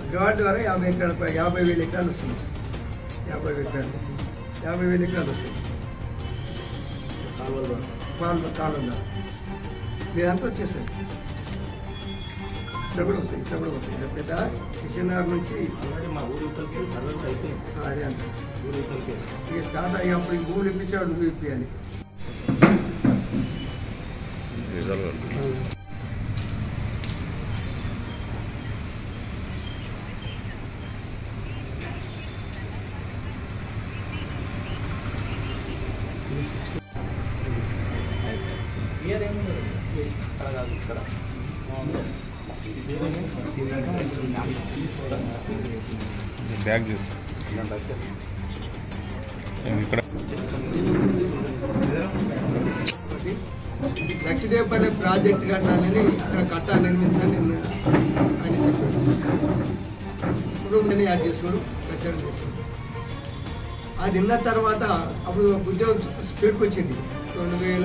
Grad ద్వారా యాభై ఎకరాల పై- యాభై వేల ఎకరాలు వస్తుంది సార్ యాభై వేల ఎకరాలు యాభై వేల ఎకరాలు వస్తాయి కాలువ కాలం ద్వారా మీదంతా వచ్చేసాయి ఇట్లా కూడా వస్తాయి ఇట్లా కూడా వస్తాయి ఇలా పెద్ద కిషన్ నగర్ నుంచి ఆల్రెడీ మా ఊరి యువతలకి సర్వే కూడా అయిపోయింది ఆ, అదే అంత ఊరి యువతలకి ఇక స్టార్ట్ అయ్యేప్పుడు ఈ భూములు ఇప్పించాడు నువ్వు ఇప్పించాలి క్లియర్ ఏముంది ఇక్కడ కాదు ఇక్కడ బ్యాగ్ చేసి ఇక్కడ లక్షదేవపల్లి ప్రాజెక్ట్ కట్టాలని ఇక్కడ కట్ట నిర్మించాలని నేను ఆయన చెప్పాడు ఇప్పుడు నేను యాడ్ చేస్తాడు ప్రచారం చేస్తాడు అది విన్న తర్వాత అప్పుడు ఉద్యోగం స్పీడ్కి వచ్చింది రెండు వేల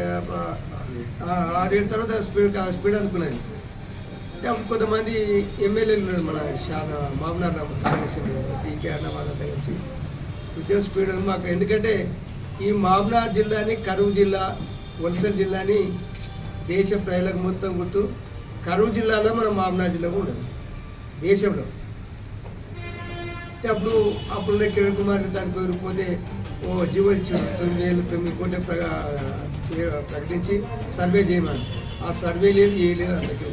ఆ, ఆరేళ్ళ తర్వాత స్పీడ్ స్పీడ్ అనుకున్నది అంటే అప్పుడు కొంతమంది ఎమ్మెల్యేలు ఉన్నారు మన చాలా మామూలు కాంగ్రెస్ పీకే అన్న వాళ్ళంతా కలిసి ఉద్యోగ స్పీడ్ ఉంది మాకు ఎందుకంటే ఈ మామనార్ జిల్లాని కరువు జిల్లా వలసల జిల్లాని దేశ ప్రజలకు మొత్తం గుర్తు కరువు జిల్లాలో మన మామనార్ జిల్లా కూడా ఉండదు దేశంలో అంటే అప్పుడు అప్పుడున్న కిరణ్ కుమార్ దానికి కోరిపోతే ఓ జీవో ఇచ్చాడు తొమ్మిది వేలు తొమ్మిది కోట్ల ప్ర- చే- ప్రకటించి సర్వే చేయమని ఆ సర్వే లేదు ఏ లేదు అందుకే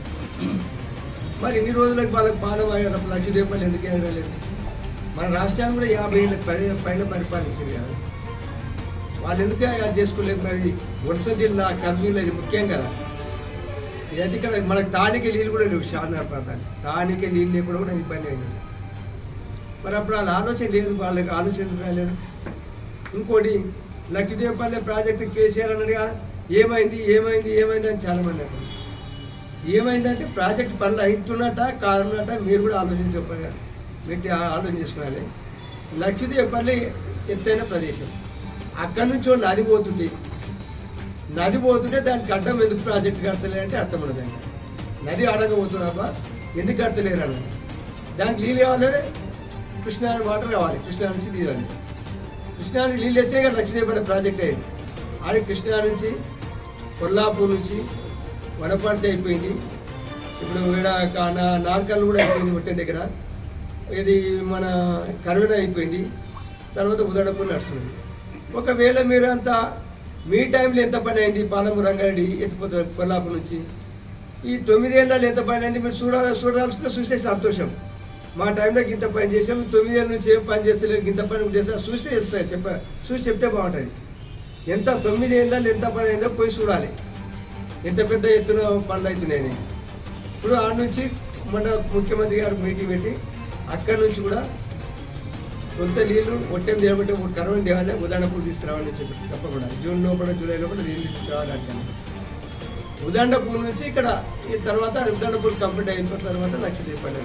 మరి ఇన్ని రోజులకు వాళ్ళకి పాలన అయ్యారు లక్ష రూపాయలు ఎందుకు ఎగరలేదు మన రాష్ట్రాన్ని కూడా యాభై ఏళ్ళ పై పైన పరిపాలించింది కదా వాళ్ళు ఎందుకు అది చేసుకోలేదు మరి వలస జిల్లా కర్నూలు జిల్లా ఇది ముఖ్యం కదా ఇదైతే ఇక్కడ మనకు తానికే నీళ్ళు కూడా లేవు షార్నార్ ప్రాంతానికి తానికే నీళ్ళు లేకుండా కూడా ఇబ్బంది అయింది మరి అప్పుడు వాళ్ళ ఆలోచన లేదు వాళ్ళకి ఆలోచన రాలేదు ఇంకోటి లక్ష్మీదేవపల్లి ప్రాజెక్టు కేసీఆర్ అన్నట్టుగా ఏమైంది ఏమైంది ఏమైంది అని చాలా మంది అన్నారు ఏమైందంటే ప్రాజెక్ట్ పనులు అవుతున్నట్ట కాదన్నట్ట మీరు కూడా ఆలోచించి చెప్పాలి మీరు ఆ- ఆలోచన చేసుకోవాలి లక్ష్మీదేవపల్లి ఎత్తైన ప్రదేశం అక్కడి నుంచి ఓ నది పోతుంటే నది పోతుంటే దానికి అడ్డం ఎందుకు ప్రాజెక్ట్ కడతలే అంటే అర్థం ఉండదండి నది ఆడకపోతున్నాబా ఎందుకు కడతలేరు అన్న దానికి నీళ్ళు కావాలంటే కృష్ణా వాటర్ కావాలి కృష్ణా నుంచి నీళ్ళు కావాలి కృష్ణా నుంచి నీళ్ళు వేస్తే కదా లక్ష్మీపల్లి ప్రాజెక్ట్ అయ్యింది ఆడి కృష్ణా నుంచి కొల్లాపూర్ నుంచి వనపర్తి అయిపోయింది ఇప్పుడు ఈడ కా- నా- నార్కల్ కూడా అయిపోయింది ఒట్టే దగ్గర ఇది మన కరుణ అయిపోయింది తర్వాత ఉదడపూర్ నడుస్తుంది ఒకవేళ మీరు అంతా మీ టైంలో ఎంత పని అయింది పాలము రంగారెడ్డి ఎత్తిపోతారు కొల్లాపూర్ నుంచి ఈ తొమ్మిదేళ్ళలో ఎంత పని అయింది మీరు చూడ చూడాల్సిన చూస్తే సంతోషం మా టైంలో ఇంత పని చేసాం తొమ్మిదేళ్ళ నుంచి ఏం పని చేస్తలేదు ఇంత పని చేస్తా చూస్తే తెలుస్తుంది చెప్ప చూసి చెప్తే బాగుంటుంది ఎంత తొమ్మిది ఏళ్ళలో ఎంత పని అయిందో పోయి చూడాలి ఎంత పెద్ద ఎత్తున పనులు అవుతున్నాయని ఇప్పుడు ఆ నుంచి మన ముఖ్యమంత్రి గారు మీటింగ్ పెట్టి అక్కడి నుంచి కూడా కొంత నీళ్లు ఒట్టెం చేయబట్టి కరవని దేవాలే ఉదాహరణకు తీసుకురావాలని చెప్పి తప్పకుండా జూన్ లోపల జూలై లోపల నీళ్ళు తీసుకురావాలి అంటాను ఉదాండపూర్ నుంచి ఇక్కడ ఈ తర్వాత ఉదాండపూర్ కంప్లీట్ అయిన తర్వాత లక్షదేవపల్లి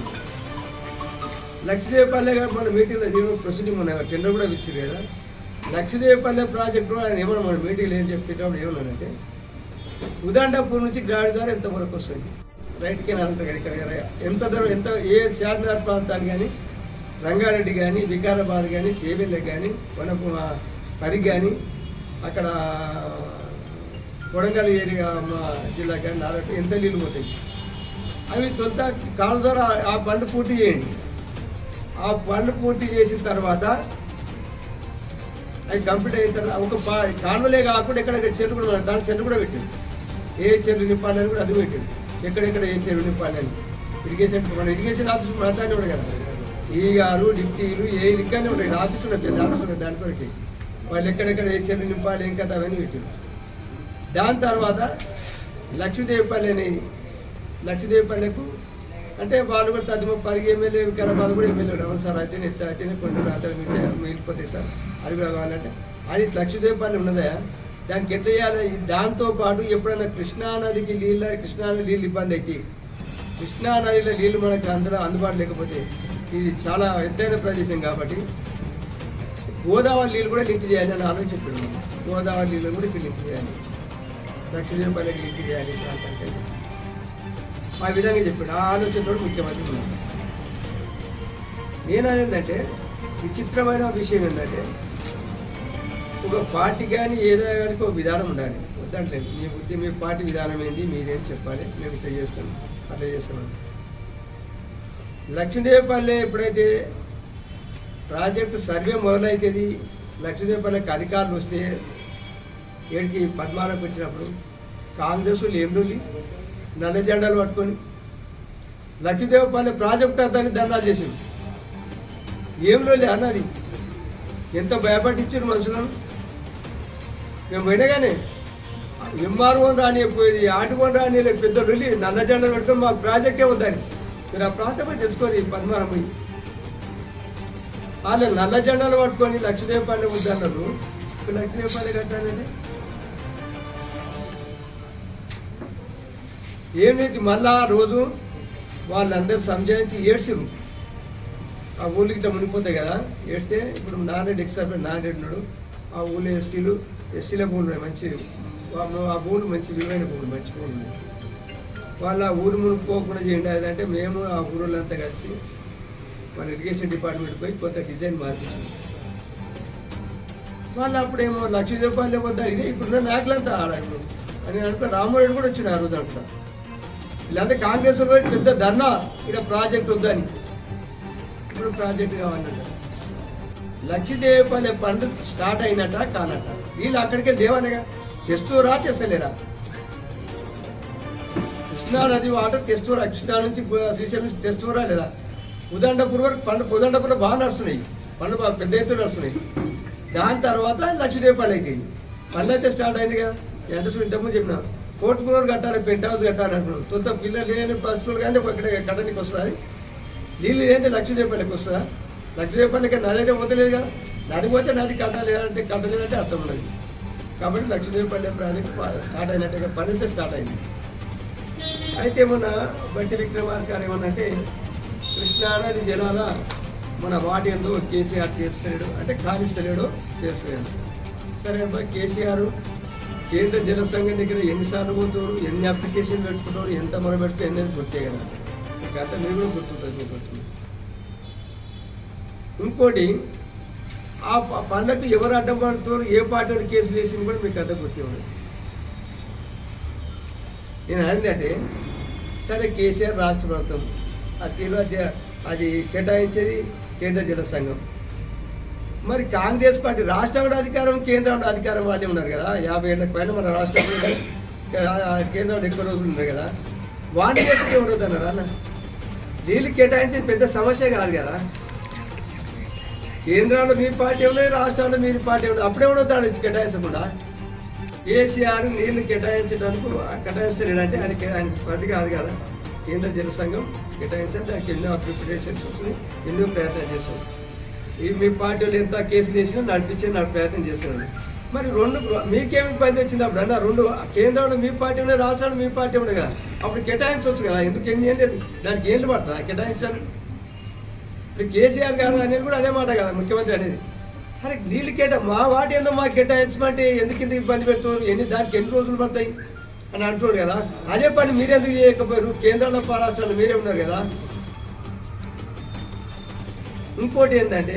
లక్షదేవపల్లి గారు మన మీటింగ్లో దీని ప్రొసీడింగ్ మన టెండర్ కూడా ఇచ్చింది కదా లక్షదేవపల్లి ప్రాజెక్టు ఆయన ఏమన్నా మన మీటింగ్లో ఏం చెప్పేటప్పుడు ఏమన్నానంటే ఉదాండపూర్ నుంచి గాడి ద్వారా ఎంతవరకు వస్తుంది రైట్కి అంటారు కదా ఇక్కడ కదా. ఎంత దూరం ఎంత ఏ చార్మినార్ ప్రాంతాన్ని కానీ రంగారెడ్డి కానీ వికారాబాద్ కానీ చేవెళ్ళ కానీ వనపు పరికి కానీ అక్కడ కొడంగల్ ఏరియా మా జిల్లా కానీ నాలుగు ఎంత నీళ్ళు పోతాయి అవి తొలుత కాళ్ళ ద్వారా ఆ పనులు పూర్తి చేయండి ఆ పనులు పూర్తి చేసిన తర్వాత అవి కంప్లీట్ అయిన తర్వాత ఒక పా- కాలువలే కాకుండా ఎక్కడ చెరువు కూడా ఉన్నది. దాని చెరువు కూడా పెట్టింది ఏ చెరువు నింపాలని కూడా అది పెట్టింది ఎక్కడెక్కడ ఏ చెరువు నింపాలని ఇరిగేషన్ మన ఇరిగేషన్ ఆఫీస్ ప్రాంతాన్ని కూడా కదా ఈ గారు డిప్టీలు ఏ ఇక్కడనే ఉంటాయి ఆఫీస్ ఉన్నది పెద్ద ఆఫీస్ ఉన్నది దాని కొరకి వాళ్ళు ఎక్కడెక్కడ ఏ చెరువు నింపాలి ఏం కదా అవన్నీ పెట్టింది దాని తర్వాత లక్ష్మీదేవిపల్లి అని లక్ష్మీదేవిపల్లికు అంటే వాళ్ళు కూడా తదిమ పరిగి ఎమ్మెల్యే వికారాబాద్ కూడా ఎమ్మెల్యే ఉన్నారు సార్ అయితే ఎత్త అయితేనే కొన్ని అతను మిగిలిపోతాయి సార్ అది కూడా కావాలంటే అది లక్ష్మీదేవిపల్లి ఉన్నదా దానికి ఎట్లా చేయాలి దాంతో పాటు ఎప్పుడైనా కృష్ణా నదికి నీళ్ళ కృష్ణా నది నీళ్ళు ఇబ్బంది అయితే కృష్ణా నదిలో నీళ్ళు మనకు అందరూ అందుబాటు లేకపోతే ఇది చాలా ఎత్తైన ప్రదేశం కాబట్టి గోదావరి నీళ్ళు కూడా లింక్ చేయాలి అని ఆలోచన చెప్పాడు గోదావరి నీళ్ళు కూడా ఇక్కడ లింక్ చేయాలి లక్ష్మీదేవిపల్లికి లింక్ చేయాలి ఈ ప్రాంతానికి అని చెప్పాడు. ఆ విధంగా చెప్పాడు ఆ ఆలోచనతో ముఖ్యమంత్రి ఉన్నాడు నేను అనేందంటే విచిత్రమైన విషయం ఏంటంటే ఒక పార్టీ కానీ ఏదో కానీ ఒక విధానం ఉండాలి వద్దంటలేదు మీ బుద్ధి మీ పార్టీ విధానం ఏంది మీదేం చెప్పాలి మేము ఇట్లా చేస్తాం అట్లా చేస్తున్నాం లక్ష్మీదేవపల్లి ఎప్పుడైతే ప్రాజెక్టు సర్వే మొదలవుతుంది లక్ష్మీదేవపల్లికి అధికారులు వస్తే ఏడికి పద్మాలకు వచ్చినప్పుడు కాంగ్రెస్ లేండులి నల్ల జెండాలు పట్టుకొని లక్ష్మీదేవపల్లి ప్రాజెక్టు దాన్ని ధర్నాలు చేసింది ఏం లే అన్నది ఎంత భయపట్టించారు మనుషులను మేము పోయినాగానే ఎంఆర్ఓ రాని పోయి ఆటుకొని రాని పెద్ద వెళ్ళి నల్ల జెండాలు పెట్టుకొని మాకు ప్రాజెక్టే వద్దని మీరు ఆ ప్రాంతమే తెలుసుకోండి పద్మారం పోయి వాళ్ళు నల్ల జెండాలు పట్టుకొని లక్ష్మీదేవపల్లి వద్దన్నారు ఇప్పుడు లక్ష్మీదేవపల్లి కట్టాలంటే ఏమిటి మళ్ళా ఆ రోజు వాళ్ళందరూ సంజాయించి ఏడ్చిరు ఆ ఊళ్ళకి ఇట్లా మునిగిపోతాయి కదా ఏడిస్తే ఇప్పుడు నాన్నరెడ్డి ఎక్స్ఆర్ నాన్నరెడ్డి ఉన్నాడు ఆ ఊళ్ళో ఎస్సీలు ఎస్సీల భూములు ఉన్నాయి మంచి వా- ఆ భూములు మంచి విలువైన భూములు మంచి భూములు ఉన్నాయి వాళ్ళు ఆ ఊరు మునిగిపోకుండా చేయండి అదంటే మేము ఆ ఊరోళ్ళంతా కలిసి మన ఇరిగేషన్ డిపార్ట్మెంట్ పోయి కొంత డిజైన్ మార్పించింది వాళ్ళు అప్పుడేమో లక్ష రూపాయలు వద్దా ఇదే ఇప్పుడున్న నాయకులంతా ఆడ ఇప్పుడు అని అనుకో రామోరెడ్డి కూడా వచ్చిన ఆ రోజు అనుకుంటా వీళ్ళంతా కాంగ్రెస్ వాళ్ళు పెద్ద ధర్నా ఇక్కడ ప్రాజెక్ట్ వద్దని ఇప్పుడు ప్రాజెక్ట్ కావాలంట లక్షదేవపల్లి పండు స్టార్ట్ అయినట్ట కానట వీళ్ళు అక్కడికే దేవనగా తెస్తూరా తెస్తలేరా కృష్ణా నది వాటర్ తెస్తూరా కృష్ణా నుంచి గు- శ్రీశైలం నుంచి తెస్తూరా లేదా ఉదండపూర్ వరకు పండు ఉదండపూర్ బాగా నడుస్తున్నాయి పండు బాగా పెద్ద ఎత్తున నడుస్తున్నాయి దాని తర్వాత లక్షదేవపల్లి అయితే పనులు అయితే స్టార్ట్ అయింది కదా ఎంత ఇంతకుముందు చెప్పిన ఫోర్త్ ఫ్లోర్ కట్టాలి పెంట్ హౌస్ కట్టాలి అంటున్నాడు తొంత పిల్లలు లేని ఫస్ట్ ఫ్లోర్ కానీ ఇక్కడ కట్టడానికి వస్తుంది నీళ్ళు ఏంటి లక్ష్మీదేవపల్లికి వస్తుందా లక్ష్మీదేవపల్లికి నది అయితే పోతలేదు కదా నది పోతే నది కట్టాలి అంటే కట్టలేదంటే అర్థం ఉండదు కాబట్టి లక్ష్మీదేవపల్లి ప్రాజెక్ట్ స్టార్ట్ అయినట్టుగా పని అయితే స్టార్ట్ అయింది అయితే మన బట్టి విక్రమార్క గారు ఏమన్నంటే కృష్ణానది జలాల మన వాటి ఎందు కేసీఆర్ తీర్చలేడు అంటే కానిస్తలేడు తీర్చలేడు సరే అబ్బాయి కేసీఆర్ కేంద్ర జల సంఘం దగ్గర ఎన్నిసార్లు పోతారు ఎన్ని అప్లికేషన్ పెట్టుకుంటారు ఎంత మొర పెట్టుకో ఎన్ని గుర్తే కదా గత మీరు కూడా గుర్తుంటుంది మీకు గుర్తుంది ఇంకోటి ఆ ప- పండగకు ఎవరు అడ్డం పడుతారు ఏ పార్టీ కేసులు వేసింది కూడా మీకు అంత గుర్తే ఉంది నేను అయిందంటే సరే కేసీఆర్ రాష్ట్ర ప్రభుత్వం అది తీరు అది- అది కేటాయించేది కేంద్ర జల సంఘం మరి కాంగ్రెస్ పార్టీ రాష్ట్రం కూడా అధికారం కేంద్రం కూడా అధికారం వాళ్ళే ఉన్నారు కదా యాభై ఏళ్ళకి పైన మన రాష్ట్రం కూడా కేంద్రం ఎక్కువ రోజులు ఉన్నారు కదా వాళ్ళు చేసుకుంటే ఉండదు అన్నారు అన్న నీళ్ళు కేటాయించే పెద్ద సమస్య కాదు కదా కేంద్రంలో మీ పార్టీ ఉన్నాయి రాష్ట్రంలో మీ పార్టీ ఉన్నాయి అప్పుడే ఉండదు నుంచి కేటాయించకుండా కేసీఆర్ నీళ్లు కేటాయించడానికి కేటాయిస్తాడంటే ఆయన కే- ఆయన పద్ధతి కాదు కదా కేంద్ర జల సంఘం కేటాయించండి దానికి ఎన్నో ప్రిపరేషన్స్ వస్తున్నాయి ఎన్నో ప్రయత్నాలు చేస్తాం ఈ మీ పార్టీ వాళ్ళు ఎంత కేసులు వేసినా నడిపించే నాకు ప్రయత్నం చేస్తున్నాను మరి రెండు మీకేమి ఇబ్బంది వచ్చింది అప్పుడు అన్న రెండు కేంద్రంలో మీ పార్టీ ఉన్నాయి రాష్ట్రంలో మీ పార్టీ ఉన్నాయి కదా అప్పుడు కేటాయించవచ్చు కదా ఎందుకు ఎన్ని ఏం లేదు దానికి ఏళ్ళు పడుతుందా కేటాయించాలి ఇప్పుడు కేసీఆర్ గారు అనేది కూడా అదే మాట కదా ముఖ్యమంత్రి అనేది అరే నీళ్ళు కేటా మా వాటి ఏందో మాకు కేటాయించమంటే ఎందుకు ఇంత ఇబ్బంది పెడుతున్నారు ఎన్ని దానికి ఎన్ని రోజులు పడతాయి అని అంటున్నారు కదా అదే పని మీరెందుకు చేయకపోయారు కేంద్రంలో రాష్ట్రాల్లో మీరే ఉన్నారు కదా ఇంకోటి ఏంటంటే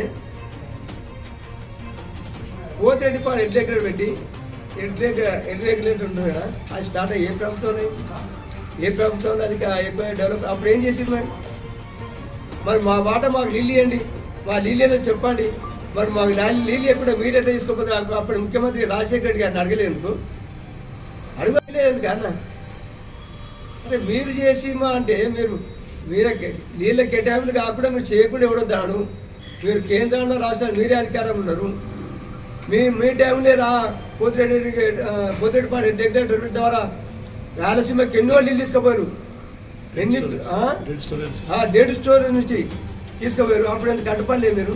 పోతిరెడ్డిపాడు హెడ్ రెగ్యులేటర్ పెట్టి హెడ్ హెడ్ రెగ్యులేటర్ ఉంటుంది కదా అది స్టార్ట్ అయ్యి ఏ ప్రభుత్వం ఏ ప్రభుత్వం అది కా- ఎక్కువ డెవలప్ అప్పుడు ఏం చేసింది మరి మరి మా మాట మాకు నీళ్ళు ఇవ్వండి మా నీళ్ళు ఏదో చెప్పండి మరి మాకు నాలుగు నీళ్ళు ఎప్పుడు మీరు ఎట్లా తీసుకోకపోతే అప్పుడు- అప్పుడు ముఖ్యమంత్రి రాజశేఖర రెడ్డి గారిని అడగలేందుకు అడగలేదు అన్న అంటే మీరు చేసి మా అంటే మీరు మీరే కే- నీళ్ళ కేటాయింపులు కాకుండా మీరు చేయకుండా ఎవడో దాడు మీరు కేంద్రంలో రాష్ట్రాలు మీరే అధికారం ఉన్నారు మీ మీ టైంలో రా పోతిరెడ్డి పోతిరెడ్డిపాడు డెగ్రేటర్ ద్వారా రాయలసీమకి ఎన్నో నీళ్ళు తీసుకుపోయారు ఎన్ని ఆ? ఆ, డేట్ స్టోర్ నుంచి తీసుకుపోయారు అప్పుడు ఎంత కట్టపడలే మీరు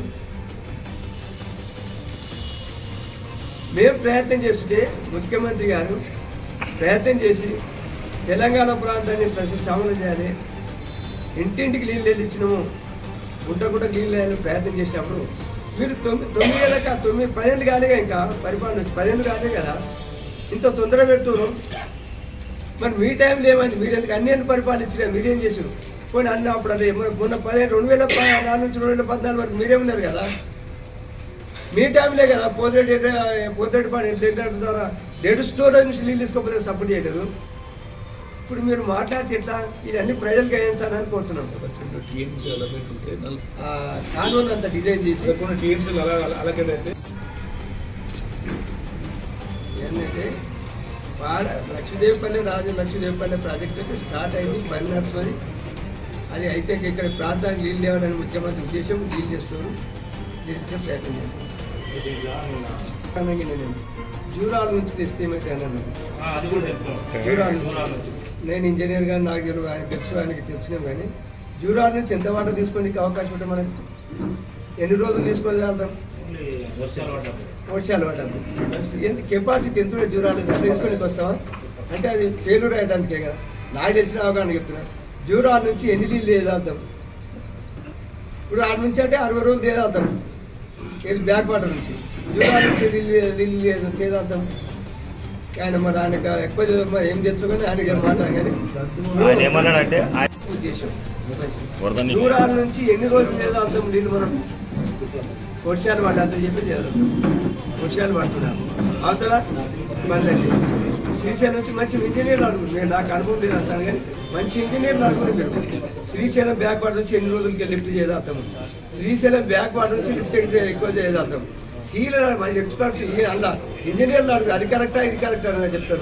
మేము ప్రయత్నం చేస్తుంటే ముఖ్యమంత్రి గారు ప్రయత్నం చేసి తెలంగాణ ప్రాంతాన్ని సస్యశ్యామలం చేయాలి ఇంటింటికి నీళ్ళు వెళ్ళి ఇచ్చినాము గుంట గుంట నీళ్ళు వేయాలని ప్రయత్నం చేసినప్పుడు మీరు తొమ్మిది తొమ్మిది ఏళ్ళక తొమ్మిది పదేళ్ళు కాలేగా ఇంకా పరిపాలన వచ్చి పదేళ్ళు కాలే కదా ఇంత తొందర పెడుతున్నారు మరి మీ టైంలో ఏమైంది మీరు ఎందుకు అన్ని పరిపాలించలేదు మీరేం చేసారు పోనీ అన్న అప్పుడు అదే మొన్న- మొన్న పదిహేను రెండు వేల ప- నాలుగు నుంచి రెండు వేల పద్నాలుగు వరకు మీరే ఉన్నారు కదా మీ టైంలే కదా పోతేటి పోతేటి పని డెడ్ ద్వారా డెడ్ స్టోరేజ్ నుంచి నీళ్ళు తీసుకోకపోతే సపోర్ట్ చేయలేదు ఇప్పుడు మీరు మాట్లాడితే ఎట్లా ఇదన్నీ ప్రజలకు వేయించాలని కోరుతున్నాం రెండు టీమ్స్ అలర్మెంట్ ఉంటే నల్- ఆ కానూన్ అంతా డిజైన్ చేసి కొన్ని టీమ్స్ అలా అలకెట్ అయితే ఏంటంటే వాళ్ళ లక్ష్మీదేవిపల్లి రాజు లక్ష్మీదేవిపల్లి ప్రాజెక్ట్ అయితే స్టార్ట్ అయింది పని నడుస్తుంది అది అయితే ఇక్కడ ప్రాంతానికి నీళ్ళు లేవడానికి ముఖ్యమంత్రి ఉద్దేశం నీళ్ళు చేస్తారు నీళ్ళు ఇచ్చే ప్రయత్నం చేస్తారు అలాగే నేను జూరాల నుంచి తెస్తే ఏమైతే అన్నాను అది కూడా చెప్తాం జూరాల దూరాల నుంచి నుంచి. నేను ఇంజనీర్ గారు నాకు తెలియదు ఆయన తెలుసు ఆయనకి తెలిసినాం కానీ జూరాల నుంచి ఎంత వాటర్ తీసుకోనికి అవకాశం ఉంటుంది మనకి ఎన్ని రోజులు తీసుకోగలుగుతాం ఓన్లీ వర్షాలు పడ్డప్పుడు వర్షాలు పడ్డప్పుడు ఎంత కెపాసిటీ ఎంత ఉండే జూరాలు తీసుకొని వస్తావా అంటే అది ఫెయిల్యూర్ అయ్యడానికే కదా నాకు తెలిసిన అవగాహన చెప్తున్నా జూరాల నుంచి ఎన్ని నీళ్ళు తేదాల్తాం ఇప్పుడు ఆడ నుంచి అంటే అరవై రోజులు తేదాల్తాం ఇది బ్యాక్ వాటర్ నుంచి జూరాల నుంచి నీళ్ళు నీళ్ళు తేదాల్తాం ఆయన మరి ఆయన ఎక్కువ మరి ఏం తెచ్చుకొని ఆయన మాట్లాడాలి కానీ ఆయన ఏమన్నాడంటే ఆయన ఉద్దేశం వరద నీళ్ళు. దూరాల నుంచి ఎన్ని రోజులు లేదా అంత నీళ్ళు మనం వర్షాలు పడ్డ అంత చెప్పి చేయాలి వర్షాలు పడుతున్నాను అవతల మళ్ళీ శ్రీశైలం నుంచి మంచి ఇంజనీర్లు అడుగు నేను నాకు అనుభవం లేదు అంటాను కానీ మంచి ఇంజనీర్లు అడుగుని మీరు శ్రీశైలం బ్యాక్ వాటర్ నుంచి ఎన్ని రోజులకి లిఫ్ట్ చేయదాం శ్రీశైలం బ్యాక్ వాటర్ నుంచి లిఫ్ట్ ఎక్కువ చేయదాం సీల మంచి ఎక్స్పర్ట్స్ అలా ఇంజనీర్లు అడుగు అది కరెక్టా ఇది కరెక్టా అని చెప్తారు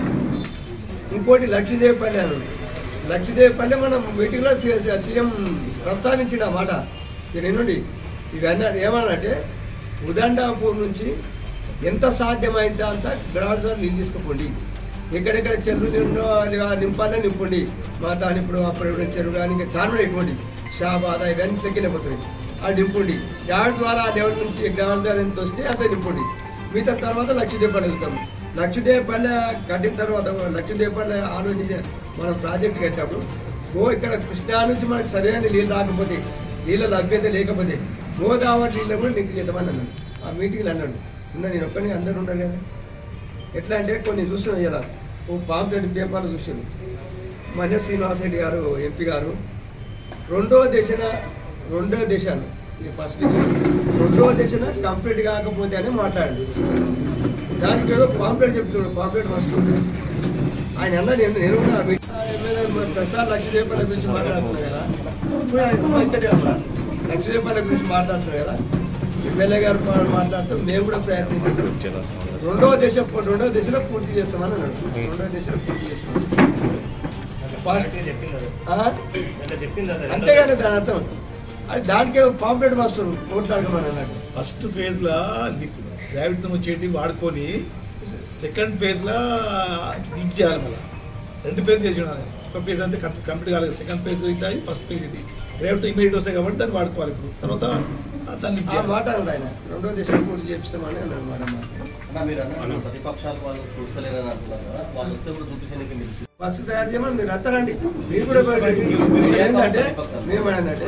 ఇంకోటి లక్ష్మీదేవిపల్లి అని ఉంది. లక్ష్మీదేవిపల్లి మనం మీటింగ్లో సీ- సీఎం ప్రస్తావించిన ఆ మాట నేను ఇవన్నీ ఏమనంటే ఉదండాపూర్ నుంచి ఎంత సాధ్యమైందో అంత గ్రౌండ్ ద్వారా నీళ్ళు తీసుకుపోండి ఎక్కడెక్కడ చెరువు నిండో అది ఆ నింపాలే నింపండి మా దాని ఇప్పుడు అప్పుడు ఇప్పుడు చెరువు కానీ ఇంకా చాలా ఇటువంటి షాబాద ఇవన్నీ తగ్గిపోతాయి అది నింపండి గ్రౌండ్ ద్వారా ఆ లెవెల్ నుంచి గ్రౌండ్ ద్వారా ఎంత వస్తే అంత నింపండి మిగతా తర్వాత లక్ష్మీదేవిపల్లి వెళ్తాం లక్ష్మీదేవిపల్లి కట్టిన తర్వాత లక్ష్మీదేవిపల్లి ఆలోచించే మనం ప్రాజెక్ట్ కట్టినప్పుడు గో ఇక్కడ కృష్ణా నుంచి మనకు సరైన నీళ్ళు రాకపోతే నీళ్ళ లభ్యత లేకపోతే గోదావరి నీళ్ళు కూడా లింక్ చేద్దామని అన్నాడు ఆ మీటింగ్లో అన్నాడు ఉన్నా నేను ఒక్కడిని అందరూ ఉంటారు కదా ఎట్లా అంటే కొన్ని చూస్తున్నాం ఇలా ఓ పాంప్లెట్ పేపర్లు చూసాను మన్య శ్రీనివాస్ రెడ్డి గారు ఎంపీ గారు రెండో దశన రెండో దశను ఇది ఫస్ట్ దశ రెండో దశన కంప్లీట్ కాకపోతే అని మాట్లాడాడు దానికి ఏదో పాంప్లెట్ చెప్తున్నాడు పాంప్లెట్ మస్తు ఆయన అన్న నేను నేను కూడా ఆ మీటింగ్ ఎమ్మెల్యే మరి ప్రసాద్ లక్ష్మీదేవపల్లి గురించి మాట్లాడుతున్నాను కదా ఇప్పుడు ఆయన మంచిగా చెప్పాలి. లక్ష్మీదేవపల్లి గురించి మాట్లాడుతున్నారు కదా ఎమ్మెల్యే గారు మా- మాట్లాడుతూ మేము కూడా ప్రయత్నం చేస్తాం రెండో దశ రెండో దశలో పూర్తి చేస్తామని అన్నాడు రెండో దశలో పూర్తి చేస్తాం ఫాస్ట్ అంటే చెప్పింది అది. ఆ? అంటే చెప్పింది అది. అంతేగాని దాని అర్థం అది దానికే పాంప్లెట్ వస్తారు ఓట్లాడమని అన్నాడు ఫస్ట్ ఫేజ్ లా లిఫ్ట్ గ్రావిటీ వచ్చేటి వాడుకొని సెకండ్ ఫేజ్ లా లిఫ్ట్ చేయాలి మళ్ళీ రెండు ఫేజ్ చేసి ఉండాలి ఒక ఫేజ్ అంతే కంప్లీట్ కాలేదు సెకండ్ ఫేజ్ ఇది ఫస్ట్ ఫేజ్ ఇది గ్రావిటీ ఇమీడియట్ వస్తాయి కాబట్టి దాన్ని వాడుకోవాలి ఇప్పుడు తర్వాత దాన్ని lift ఆ చేయాలి. మాట అన్నాడు ఆయన రెండో దశలో పూర్తి చేపిస్తామని అన్నాడు మాట మాట అన్న మీరు అన్న ప్రతిపక్షాలు వాళ్ళు చూస్తలేరని అంటున్నారు కదా వాళ్ళు వస్తే కూడా చూపించడానికి మీరు బస్సు తయారు చేయమని మీరు వస్తారండి మీరు కూడా పోయి- మీరు ఏంటంటే మేము ఏంటంటే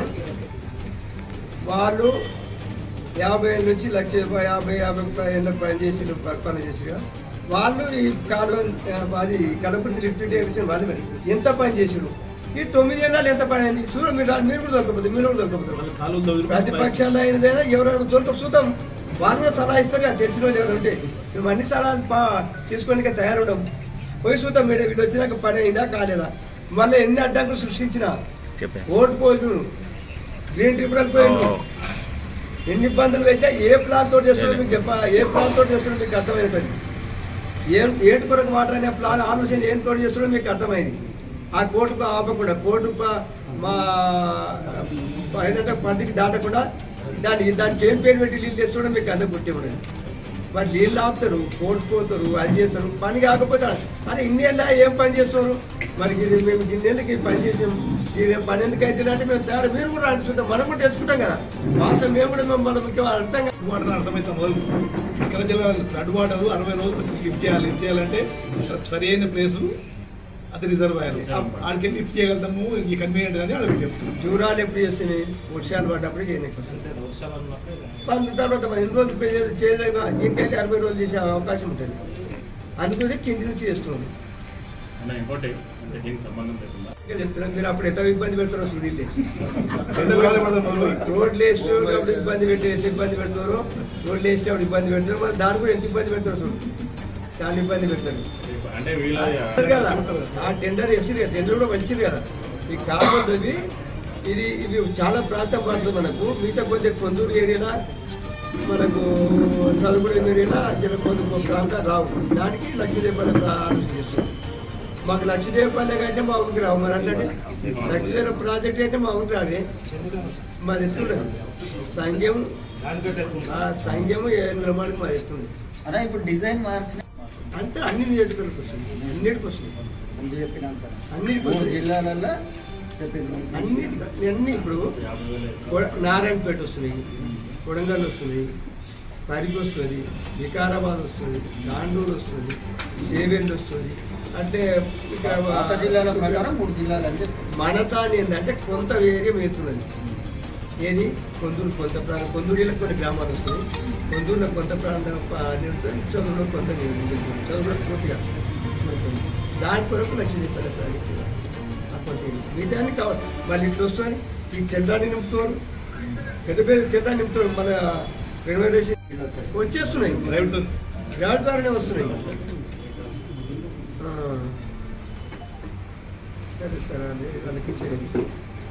వాళ్ళు యాభై ఏళ్ళ నుంచి లక్ష యాభై యాభై ముప్పై ఏళ్ళ పని చేసి పని చేసి వాళ్ళు ఈ కాలం అది కలపతి లిఫ్ట్ ఇరిగేషన్ వాళ్ళు మరి ఎంత పని చేసిరు ఈ తొమ్మిది ఏళ్ళు ఎంత పని అయింది చూడ మీరు రా- మీరు కూడా దొరకపోతే మీరు కూడా దొరకపోతారు వాళ్ళ కాలువలు తవ్విరు. ప్రతిపక్షాలు అయినదైనా ఎవరైనా దొరక చూద్దాం వాళ్ళు కూడా సలహా ఇస్తారు కదా తెలిసిన వాళ్ళు ఎవరు ఉంటే మేము అన్ని సలహాలు పా తీసుకోనికి తయారుండం పోయి చూద్దాం మీరు వీడు వచ్చినాక పని అయిందా కాలేదా మళ్ళీ ఎన్ని అడ్డంకులు సృష్టించినా చెప్పే ఓటు పోదు గ్రీన్ ట్రిబ్యునల్ పోయిండు ఎన్ని ఇబ్బందులు పెట్టా ఏ ప్లాన్ తోటి చేస్తున్నారో మీకు చెప్ప ఏ ప్లాన్ తోటి చేస్తున్నారో మీకు అర్థమైపోయింది ఏం ఏటి కొరకు మాట్లాడిన ప్లాన్ ఆలోచన ఏం తోటి చేస్తున్నారో మీకు అర్థమైంది ఆ కోర్టుకు ఆపకుండా కోర్టు ప- మా మా ఏదంటే పంటికి దాటకుండా దాన్ని దానికి ఏం పేరు పెట్టి నీళ్ళు తెచ్చుకోవడం మీకు అర్థం పుట్టేవాడు మరి నీళ్ళు ఆపుతారు కోర్టు పోతారు అది చేస్తారు పని కాకపోతే అరే ఇన్నేళ్ళ ఏం పని చేస్తారు మరి ఇది మేము ఇన్నేళ్ళకి ఈ పని చేసాం ఇది పని ఎందుకు అయితే అంటే మేము తయారు మీరు కూడా అంటుకుంటాం మనం కూడా తెలుసుకుంటాం కదా వాసం మేము కూడా మేము మన ముఖ్యం అర్థం కాదు. ఫ్లడ్ వాటర్ అర్థమైతే మొదలు ఎక్కడ తెలియాలి ఫ్లడ్ వాటర్ అరవై రోజులు లిఫ్ట్ చేయాలి లిఫ్ట్ చేయాలంటే సరి అయిన ప్లేసు అది రిజర్వాయర్ ఆడికి లిఫ్ట్ చేయగలుగుతాము ఈ కన్వీనియంట్ అని ఆడ పెట్టాము జూరాలు ఎప్పుడు చేస్తున్నాయి వర్షాలు పడ్డప్పుడు చేయడానికి వస్తుంది అంటే వర్షాలు అన్నప్పుడు దాని తర్వాత మరి ఎన్ని రోజులు పే- చేయలేక ఇంకైతే అరవై రోజులు చేసే అవకాశం ఉంటుంది అందుకోసం కింది నుంచి చేస్తున్నాం అన్న ఇంకోటి అంటే దీనికి సంబంధం లేకుండా ఇంకా చెప్తున్నాం మీరు అప్పుడు ఎంత ఇబ్బంది పెడతారో చూడండి రెండు కాలు పడతారు మొదలు. రోడ్లు వేసేటప్పుడు ఇబ్బంది పెట్టి ఎంత ఇబ్బంది పెడతారో రోడ్లు వేసేటప్పుడు ఇబ్బంది పెడతారు మరి దాని కూడా ఎంత ఇబ్బంది పెడతారు చూడు చాలా ఇబ్బంది పెడతారు అంటే వీళ్ళ అంటారు కదా ఆ టెండర్ వేసింది కదా టెండర్ కూడా మంచిది కదా ఈ కాకపోతే ఇది ఇవి చాలా ప్రాంతం పడుతుంది మనకు మిగతా కొద్దిగా కొందూరు ఏరియాలో మనకు చదువుకునే ఏరియాలో జర కొంత ప్రాంతాలు రావు దానికి లక్ష రూపాయలు ఆలోచన చేస్తుంది మాకు లక్ష రూపాయలు కంటే మా ఊరికి రావు మరి అంటే లక్ష రూపాయల ప్రాజెక్ట్ అయితే మా ఊరికి రాదే మాది ఎత్తుండదు సంఘం ఆ సంఘము ఏ నిలబడికి మాది ఎత్తుంది అలా ఇప్పుడు డిజైన్ మార్చిన అంటే అన్ని నియోజకవర్గాలకు వస్తుంది అన్నిటికి వస్తుంది ముందు చెప్పినంత అన్నిటికి మూడు వస్తుంది జిల్లాలలో చెప్పింది అన్నిటికి అన్ని ఇప్పుడు కొడ- నారాయణపేట వస్తుంది కొడంగల్ వస్తుంది పరిగి వస్తుంది వికారాబాద్ వస్తుంది తాండూరు వస్తుంది సేవేంద్ర వస్తుంది అంటే ఇక్కడ పాత జిల్లాల ప్రకారం మూడు జిల్లాలు అని చెప్పి మన తాను ఏంటంటే కొంత ఏరియా వెళ్తున్నది ఏది కొందూరు కొంత ప్రాంతం కొందూరులో కొన్ని గ్రామాలు వస్తాయి కొందూరులో కొంత ప్రాంతం ప- నిలుస్తుంది చదువులో కొంత నిలుస్తుంది చదువులో పూర్తిగా ఉంటుంది. దాని కొరకు లక్ష రూపాయల ప్రాజెక్టు అప్పటి మిగతాన్ని కావాలి మళ్ళీ ఇట్లా వస్తుంది ఈ చంద్రాన్ని నింపుతారు పెద్ద పెద్ద చంద్రాన్ని నింపుతారు మన రెనోవేషన్ వచ్చేస్తున్నాయి ప్రైవేట్ గ్రాడ్ ద్వారానే వస్తున్నాయి ఆ. సరే తర్వాత వాళ్ళకి ఇచ్చేయండి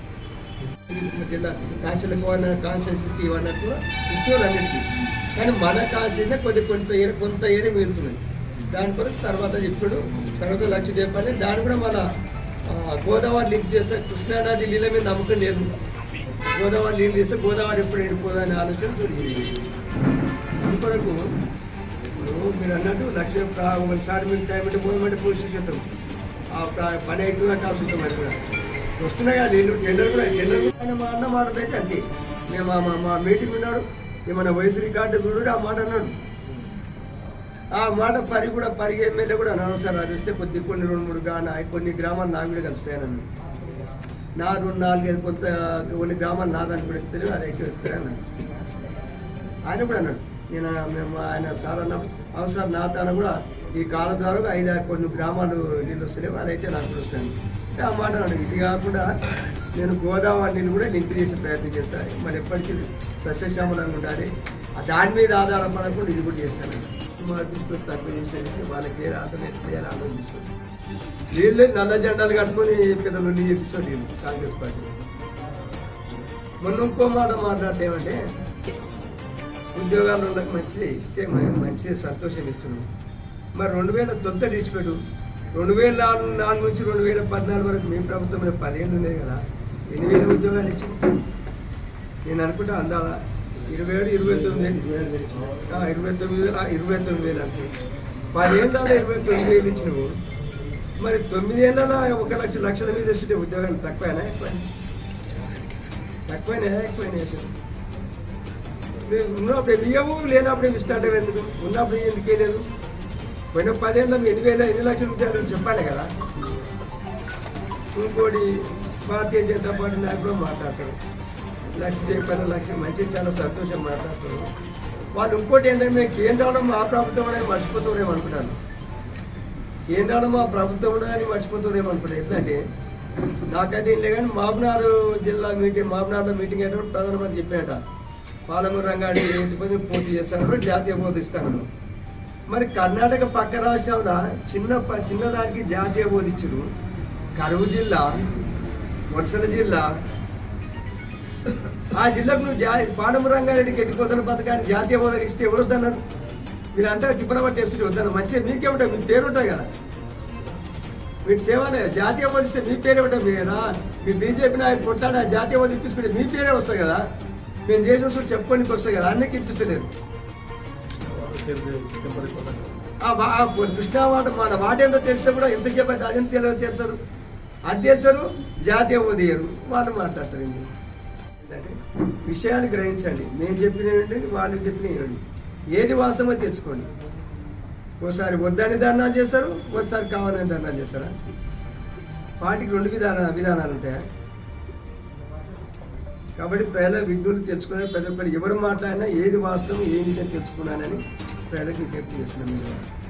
జిల్లా కాన్షియల్కి ఇవ్వన కాన్షియస్కి ఇవ్వనట్టు ఇష్టం అన్నిటికీ కానీ మన కాన్షియస్ కొద్ది కొంత ఏరి- కొంత ఏరియా మిగులుతున్నాయి దాని కొరకు తర్వాత ఇప్పుడు తర్వాత లక్ష చెప్పాలి దాని కూడా మన ఆ, గోదావరి లింక్ చేస్తే కృష్ణానది నీళ్ళ మీద నమ్మకం లేదు గోదావరి నీళ్ళు చేస్తే గోదావరి ఎప్పుడు ఎండిపోదనే ఆలోచన దొరికింది అందుకొరకు ఇప్పుడు మీరు అన్నట్టు లక్ష ప్రా- ఒకసారి మీకు టైం అంటే పోయమంటే పోసి చేద్దాం ఆ ప్రా- పని అవుతుందా కాస్తుందా మరి కూడా వస్తున్నాయి కదా నీళ్ళు టెండర్ కూడా టెండర్ కూడా ఆయన మా అన్న మాట అయితే అంతే మేము మా- మా మా మీటింగ్ ఉన్నాడు ఏమన్నా వయసు రికార్డు చూడు ఆ మాట అన్నాడు ఆ మాట పరి కూడా పరిగి ఎమ్మెల్యే కూడా అన్నాను సార్ అది వస్తే కొద్ది కొన్ని రెండు మూడు గా నా- కొన్ని గ్రామాలు నాకు కూడా కలుస్తాయని నా రెండు నాలుగైదు కొంత కొన్ని గ్రామాలు నా దానికి కూడా ఎక్కుతాయి అది అయితే ఎక్కుతాయి ఆయన కూడా అన్నాడు నేను మేము ఆయన సార్ అన్నాం అవును సార్ నా తాను కూడా ఈ కాల ద్వారా ఐదు ఆరు కొన్ని గ్రామాలు నీళ్ళు వస్తున్నాయి అదైతే నాకు కూడా వస్తాను అంటే ఆ మాట అన్నాడు ఇది కాకుండా నేను గోదావరి నీళ్ళు కూడా లింక్ చేసే ప్రయత్నం చేస్తాను మరి ఎప్పటికీ సస్యశ్యామలంగా ఉండాలి ఆ దాని మీద ఆధారపడకుండా ఇది కూడా చేస్తాను మా తీసుకొని తక్కువ చేసేసి వాళ్ళకి ఏ ఆల్టర్నేట్ చేయాలి ఆలోచించుకోండి వీళ్ళే నల్ల జెండాలు కట్టుకొని పెద్దలు నీళ్ళు చెప్పించండి వీళ్ళు కాంగ్రెస్ పార్టీ మొన్న ఇంకో మాట మాట్లాడితే ఏమంటే ఉద్యోగాలు వాళ్ళకి మంచిదే ఇస్తే మ- మంచిదే సంతోషం ఇస్తున్నాం మరి రెండు వేల తొంత తీసిపెట్టు రెండు వేల నాలుగు నాలుగు నుంచి రెండు వేల పద్నాలుగు వరకు మీ ప్రభుత్వం పదిహేను ఉన్నాయి కదా ఎన్ని వేల ఉద్యోగాలు ఇచ్చింది నేను అనుకుంటా అందాలా ఇరవై ఏడు ఇరవై తొమ్మిది వేలు ఆ, ఇరవై తొమ్మిది వేలు ఆ, ఇరవై తొమ్మిది వేలు అంటే పదిహేను ఇరవై తొమ్మిది వేలు ఇచ్చినవు మరి తొమ్మిది ఏళ్ళలో ఒక లక్ష లక్షల మీద ఇస్తుంటే ఉద్యోగాలు తక్కువైనా ఎక్కువైనా తక్కువైనా ఎక్కువైనా అసలు నేను ఉన్నప్పుడు బియ్యము లేనప్పుడు ఏమి ఇస్తాంటే ఎందుకు ఉన్నప్పుడు ఎందుకే లేదు పోయిన పదేళ్ళ ఎన్ని వేల ఎన్ని లక్షల రూపాయలు చెప్పాలి కదా ఇంకోటి భారతీయ జనతా పార్టీ నాయకుడు మాట్లాడతాడు లక్ష చెప్పాను లక్ష మంచి చాలా సంతోషం మాట్లాడతారు వాళ్ళు ఇంకోటి ఏంటంటే మేము కేంద్రంలో మా ప్రభుత్వం అనేది మర్చిపోతారేమో అనుకున్నాను కేంద్రంలో మా ప్రభుత్వం అని మర్చిపోతారేమో అనుకున్నాను ఎట్లా అంటే నాకైతే ఏం లేదు కానీ మాబనాడు జిల్లా మీటింగ్ మాబనాడులో మీటింగ్ అయితే ప్రధానమంత్రి చెప్పాట పాలమూరు రంగాడి ఏంటి పోటీ చేస్తాను జాతీయ హోదా ఇస్తాను మరి కర్ణాటక పక్క రాష్ట్రంలో చిన్న ప- చిన్నదానికి జాతీయ హోదా ఇచ్చారు కరువు జిల్లా వరుసల జిల్లా ఆ జిల్లాకు నువ్వు జా పాలమూరు రంగారెడ్డికి ఎత్తిపోతున్న పథకాన్ని జాతీయ హోదా ఇస్తే ఎవరు వద్దన్నారు మీరు అంతా తిప్పనబట్టి చేస్తుంటే వద్దన్నారు మంచిగా మీకే ఉంటాయి మీ పేరు ఉంటుంది కదా మీరు చేయాలి జాతీయ హోదా ఇస్తే మీ పేరే ఉంటుంది మీరా మీ బీజేపీ నాయకు కొట్లాడి ఆ జాతీయ హోదా ఇప్పించుకుంటే మీ పేరే వస్తుంది కదా మేము చేసిన వస్తూ చెప్పుకోనికి వస్తాయి కదా అన్నికి ఇప్పిస్తలేదు ఆ వా- ఆ కృష్ణా వాట మన వాటేంటో తెలిస్తే కూడా ఎంతసేపు అయితే అదేం తెలియదు తెలుసరు అది తెలుసరు జాతీయ ఉదయరు వాళ్ళు మాట్లాడతారు ఇందులో. ఏంటంటే విషయాన్ని గ్రహించండి నేను చెప్పిన వినండి, వాళ్ళు చెప్పిన వినండి ఏది వాస్తవమో తెచ్చుకోండి ఓసారి వద్దని ధర్నాలు చేస్తారు ఒకసారి కావాలని ధర్నాలు చేస్తారా వాటికి రెండు విధాన విధానాలు ఉంటాయా కాబట్టి ప్రజల విఘ్నులు తెలుసుకునే ప్రతి ఒక్కరు ఎవరు మాట్లాడినా ఏది వాస్తవం ఏది తెలుసుకున్నానని ప్రజలకు విజ్ఞప్తి చేస్తున్నాను మీరు